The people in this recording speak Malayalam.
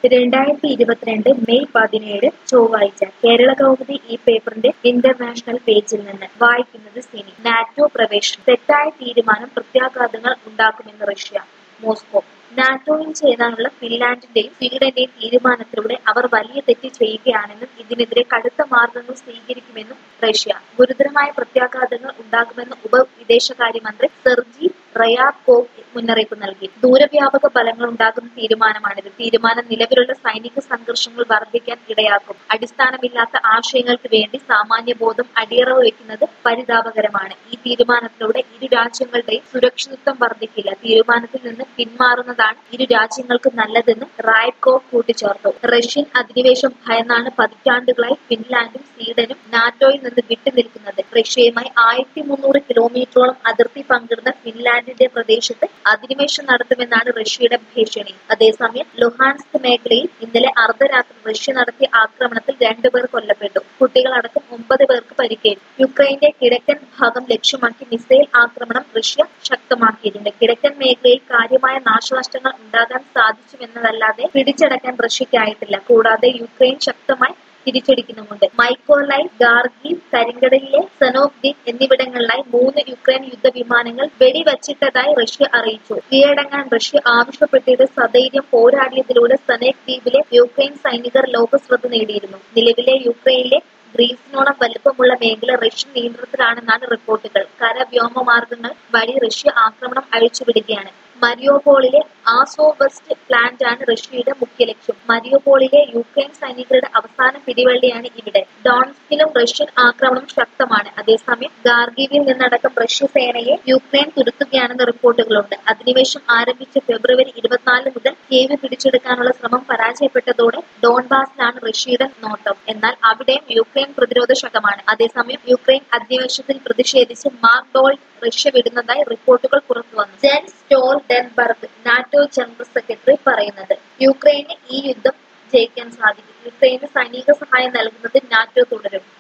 രണ്ടായിരത്തി ഇരുപത്തിരണ്ട് മെയ് പതിനേഴ് ചൊവ്വാഴ്ച കേരള കൗമുദി ഈ പേപ്പറിന്റെ ഇന്റർനാഷണൽ പേജിൽ നിന്ന് വായിക്കുന്നത് സിനി നാറ്റോ പ്രവേശനം തെറ്റായ തീരുമാനം പ്രത്യാഘാതങ്ങൾ ഉണ്ടാക്കുമെന്ന് റഷ്യ മോസ്കോ നാറ്റോയിൽ ചേരാനുള്ള ഫിൻലാൻഡിന്റെയും സ്വീഡന്റെയും തീരുമാനത്തിലൂടെ അവർ വലിയ തെറ്റ് ചെയ്യുകയാണെന്നും ഇതിനെതിരെ കടുത്ത മാർഗങ്ങൾ സ്വീകരിക്കുമെന്നും റഷ്യ ഗുരുതരമായ പ്രത്യാഘാതങ്ങൾ ഉണ്ടാകുമെന്ന് ഉപ വിദേശകാര്യമന്ത്രി സെർജി റയാബ്കോവ് മുന്നറിയിപ്പ് നൽകി ദൂരവ്യാപക ഫലങ്ങൾ ഉണ്ടാകുന്ന തീരുമാനമാണിത് തീരുമാനം നിലവിലുള്ള സൈനിക സംഘർഷങ്ങൾ വർദ്ധിക്കാൻ ഇടയാക്കും അടിസ്ഥാനമില്ലാത്ത ആശയങ്ങൾക്ക് വേണ്ടി സാമാന്യബോധം അടിയറവ് വയ്ക്കുന്നത് പരിതാപകരമാണ് ഈ തീരുമാനത്തിലൂടെ ഇരു രാജ്യങ്ങളുടെയും സുരക്ഷിതത്വം വർദ്ധിക്കില്ല തീരുമാനത്തിൽ നിന്ന് പിന്മാറുന്നതാണ് ഇരു രാജ്യങ്ങൾക്കും നല്ലതെന്നും റായ്കോവ് കൂട്ടിച്ചേർത്തു റഷ്യൻ അധിനിവേശം ഭയന്നാണ് പതിറ്റാണ്ടുകളായി ഫിൻലാൻഡും സ്വീഡനും നാറ്റോയിൽ നിന്ന് വിട്ടുനിൽക്കുന്നത് റഷ്യയുമായി ആയിരത്തി മുന്നൂറ് കിലോമീറ്ററോളം അതിർത്തി പങ്കിടുന്ന ഫിൻലാൻഡിന്റെ പ്രദേശത്ത് അധിനിവേശം നടത്തുമെന്നാണ് റഷ്യയുടെ ഭീഷണി അതേസമയം ലുഹാൻസ്ക് മേഖലയിൽ ഇന്നലെ അർദ്ധരാത്രി റഷ്യ നടത്തിയ ആക്രമണത്തിൽ രണ്ടുപേർ കൊല്ലപ്പെട്ടു കുട്ടികളടക്കം ഒമ്പത് പേർക്ക് പരിക്കേറ്റു യുക്രൈന്റെ കിഴക്കൻ ഭാഗം ലക്ഷ്യമാക്കി മിസൈൽ ആക്രമണം റഷ്യ ശക്തമാക്കിയിട്ടുണ്ട് കിഴക്കൻ മേഖലയിൽ കാര്യമായ നാശനഷ്ടങ്ങൾ ഉണ്ടാകാൻ സാധിച്ചുവെന്നതല്ലാതെ പിടിച്ചടക്കാൻ റഷ്യയ്ക്കായിട്ടില്ല കൂടാതെ യുക്രൈൻ ശക്തമായി തിരിച്ചടിക്കുന്നുമുണ്ട് മൈക്കോലൈ ഗാർഗീവ് കരിങ്കടലിലെ സനോബ്ദിൻ എന്നിവിടങ്ങളിലായി മൂന്ന് യുക്രൈൻ യുദ്ധവിമാനങ്ങൾ വെടിവച്ചിട്ടതായി റഷ്യ അറിയിച്ചു കീഴടങ്ങാൻ റഷ്യ ആവശ്യപ്പെട്ടിട്ട് സധൈര്യം പോരാടിയതിലൂടെ സനേക് ദ്വീപിലെ യുക്രൈൻ സൈനികർ ലോകശ്രദ്ധ നേടിയിരുന്നു നിലവിലെ യുക്രൈനിലെ ഗ്രീസിനോളം വലുപ്പമുള്ള മേഖല റഷ്യൻ നിയന്ത്രണത്തിലാണെന്നാണ് റിപ്പോർട്ടുകൾ കര വ്യോമ മാർഗങ്ങൾ വഴി റഷ്യ ആക്രമണം അഴിച്ചുവിടുകയാണ് മരിയോപോളിലെ ആസോവസ്റ്റ് പ്ലാന്റ് ആണ് റഷ്യയുടെ മുഖ്യ ലക്ഷ്യം മരിയോപോളിലെ യുക്രൈൻ സൈനികരുടെ അവസാന പിടിവള്ളിയാണ് ഇവിടെ ഡോൺസ്കിലും റഷ്യൻ ആക്രമണം ശക്തമാണ് അതേസമയം ഗാർഗീവിൽ നിന്നടക്കം റഷ്യ സേനയെ യുക്രൈൻ തുരുത്തുകയാണെന്ന് റിപ്പോർട്ടുകളുണ്ട് അധിനിവേശം ആരംഭിച്ച ഫെബ്രുവരി ഇരുപത്തിനാല് മുതൽ കീവ് പിടിച്ചെടുക്കാനുള്ള ശ്രമം പരാജയപ്പെട്ടതോടെ ഡോൺബാസിലാണ് റഷ്യയുടെ നോട്ടം എന്നാൽ അവിടെയും യുക്രൈൻ പ്രതിരോധ ശക്തമാണ് അതേസമയം യുക്രൈൻ അധിനിവേശത്തിൽ പ്രതിഷേധിച്ച് മാർക്ക് ഡോൾ റഷ്യ വിടുന്നതായി റിപ്പോർട്ടുകൾ പുറത്തുവന്നു Jens Stoltenberg NATO general secretary പറയുന്നത് യുക്രൈന് ഈ യുദ്ധം ജയിക്കാൻ സാധിക്കും യുക്രൈന് സൈനിക സഹായം നൽകുന്നത് നാറ്റോ തുടരും